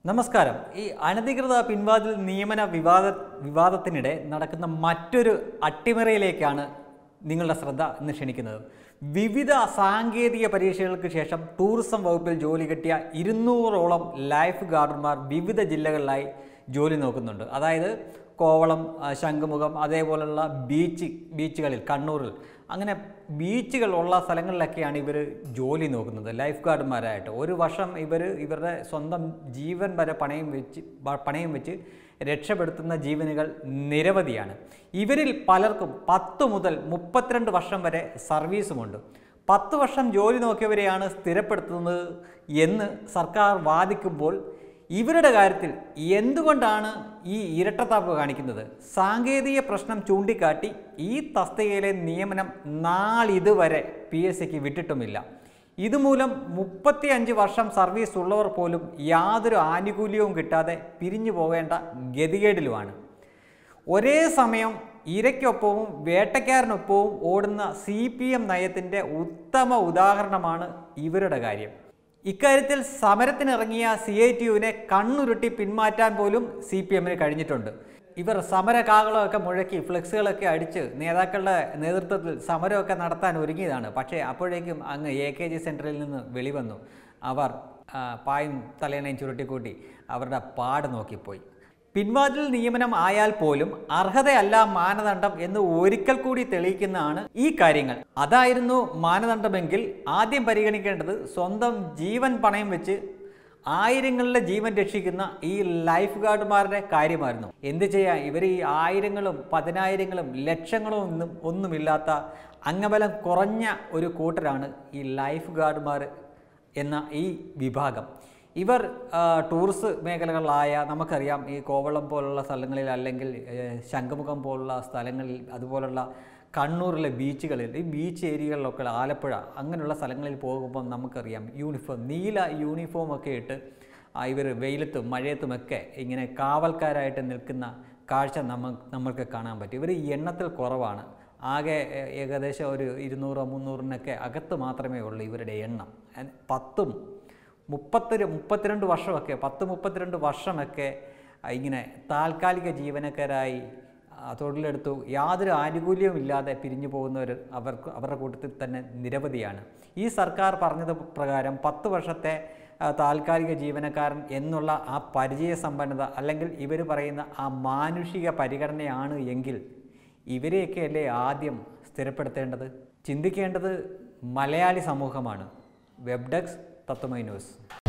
നമസ്കാരം ഈ അനധികൃത പിൻവാതിൽ നിയമന വിവാദ വിവാദത്തിനിടെ നടക്കുന്ന മറ്റൊരു അട്ടിമറിയിലേക്കാണ് നിങ്ങളുടെ ശ്രദ്ധ ഇന്ന് ക്ഷണിക്കുന്നത് വിവിധ സാങ്കേതിക പരീക്ഷകൾക്ക് ശേഷം ടൂറിസം വകുപ്പിൽ ജോലി കിട്ടിയ ഇരുന്നൂറോളം ലൈഫ് ഗാർഡന്മാർ വിവിധ ജില്ലകളിലായി ജോലി നോക്കുന്നുണ്ട് അതായത് കോവളം ആ, ശംഖുമുഖം അതേപോലുള്ള ബീച്ച് ബീച്ചുകളിൽ കണ്ണൂരിൽ അങ്ങനെ ബീച്ചുകൾ ഉള്ള സ്ഥലങ്ങളിലൊക്കെയാണ് ഇവർ ജോലി നോക്കുന്നത് ലൈഫ് ഗാർഡന്മാരായിട്ട് ഒരു വർഷം ഇവർ ഇവരുടെ സ്വന്തം ജീവൻ വരെ പണയം വെച്ച് ബ- പണയം വെച്ച് രക്ഷപ്പെടുത്തുന്ന ജീവനുകൾ നിരവധിയാണ് ഇവരിൽ പലർക്കും പത്ത് മുതൽ മുപ്പത്തിരണ്ട് വർഷം വരെ സർവീസുമുണ്ട് പത്ത് വർഷം ജോലി നോക്കിയവരെയാണ് സ്ഥിരപ്പെടുത്തുന്നത് എന്ന് സർക്കാർ വാദിക്കുമ്പോൾ ഇവരുടെ കാര്യത്തിൽ എന്തുകൊണ്ടാണ് ഈ ഇരട്ടത്താപ്പ് കാണിക്കുന്നത് സാങ്കേതിക പ്രശ്നം ചൂണ്ടിക്കാട്ടി ഈ തസ്തികയിലെ നിയമനം നാളിതുവരെ പി എസ് സിക്ക് വിട്ടിട്ടുമില്ല ഇതുമൂലം മുപ്പത്തി അഞ്ച് വർഷം സർവീസ് ഉള്ളവർ പോലും യാതൊരു ആനുകൂല്യവും കിട്ടാതെ പിരിഞ്ഞു പോകേണ്ട ഗതികേടിലുമാണ് ഒരേ സമയം ഇരയ്ക്കൊപ്പവും വേട്ടക്കാരനൊപ്പവും ഓടുന്ന സി പി എം നയത്തിൻ്റെ ഉത്തമ ഉദാഹരണമാണ് ഇവരുടെ കാര്യം ഇക്കാര്യത്തിൽ സമരത്തിനിറങ്ങിയ സി ഐ ടി യുവിനെ കണ്ണുരുട്ടി പിന്മാറ്റാൻ പോലും സി പി എമ്മിന് കഴിഞ്ഞിട്ടുണ്ട് ഇവർ സമരകാകളൊക്കെ മുഴക്കി ഫ്ലെക്സുകളൊക്കെ അടിച്ച് നേതാക്കളുടെ നേതൃത്വത്തിൽ സമരമൊക്കെ നടത്താൻ ഒരുങ്ങിയതാണ് പക്ഷേ അപ്പോഴേക്കും അങ്ങ് എ കെ ജി സെൻറ്ററിൽ നിന്ന് വെളിവന്നു അവർ ആ, പായും തലേണയും ചുരുട്ടിക്കൂട്ടി അവരുടെ പാട് നോക്കിപ്പോയി പിൻവാതിൽ നിയമനം ആയാൽ പോലും അർഹതയല്ല മാനദണ്ഡം എന്ന് ഒരിക്കൽ കൂടി തെളിയിക്കുന്നതാണ് ഈ കാര്യങ്ങൾ അതായിരുന്നു മാനദണ്ഡമെങ്കിൽ ആദ്യം പരിഗണിക്കേണ്ടത് സ്വന്തം ജീവൻ പണയം വെച്ച് ആയിരങ്ങളുടെ ജീവൻ രക്ഷിക്കുന്ന ഈ ലൈഫ് ഗാർഡുമാരുടെ കാര്യമായിരുന്നു എന്ത് ചെയ്യാൻ ഇവർ ഈ ആയിരങ്ങളും പതിനായിരങ്ങളും ലക്ഷങ്ങളും ഒന്നും ഒന്നുമില്ലാത്ത അംഗബലം കുറഞ്ഞ ഒരു കൂട്ടരാണ് ഈ ലൈഫ് ഗാർഡുമാർ എന്ന ഈ വിഭാഗം ഇവർ ആ, ടൂറിസ്റ്റ് മേഖലകളായ നമുക്കറിയാം ഈ കോവളം പോലുള്ള സ്ഥലങ്ങളിൽ അല്ലെങ്കിൽ ഏഹ്, ശംഖുമുഖം പോലുള്ള സ്ഥലങ്ങളിൽ അതുപോലുള്ള കണ്ണൂരിലെ ബീച്ചുകളിൽ ഈ ബീച്ച് ഏരിയകളിലൊക്കെ ആലപ്പുഴ അങ്ങനെയുള്ള സ്ഥലങ്ങളിൽ പോകുമ്പോൾ നമുക്കറിയാം യൂണിഫോം നീല യൂണിഫോം ഒക്കെ ഇട്ട് ഇവർ വെയിലത്തും മഴയത്തുമൊക്കെ ഇങ്ങനെ കാവൽക്കാരായിട്ട് നിൽക്കുന്ന കാഴ്ച നമ്മ നമ്മൾക്ക് കാണാൻ പറ്റും ഇവർ എണ്ണത്തിൽ കുറവാണ് ആകെ ഏ- ഏകദേശം ഒരു ഇരുന്നൂറോ മുന്നൂറിനൊക്കെ അകത്ത് മാത്രമേ ഉള്ളൂ ഇവരുടെ എണ്ണം അൻ- പത്തും മുപ്പത്തൊരു മുപ്പത്തിരണ്ട് വർഷമൊക്കെ പത്ത് മുപ്പത്തിരണ്ട് വർഷമൊക്കെ ആ, ഇങ്ങനെ താൽക്കാലിക ജീവനക്കാരായി ആ, തൊഴിലെടുത്തു യാതൊരു ആനുകൂല്യവും ഇല്ലാതെ പിരിഞ്ഞു പോകുന്നവർ അവർക്ക് അവരുടെ കൂട്ടത്തിൽ തന്നെ നിരവധിയാണ് ഈ സർക്കാർ പറഞ്ഞത് പ്രകാരം പത്ത് വർഷത്തെ ആ, താൽക്കാലിക ജീവനക്കാരൻ എന്നുള്ള ആ പരിചയസമ്പന്നത അല്ലെങ്കിൽ ഇവർ പറയുന്ന ആ മാനുഷിക പരിഗണനയാണ് എങ്കിൽ ഇവരെയൊക്കെയല്ലേ ആദ്യം സ്ഥിരപ്പെടുത്തേണ്ടത് ചിന്തിക്കേണ്ടത് മലയാളി സമൂഹമാണ് വെബ് ഡെസ്ക് തത്വമൈ ന്യൂസ്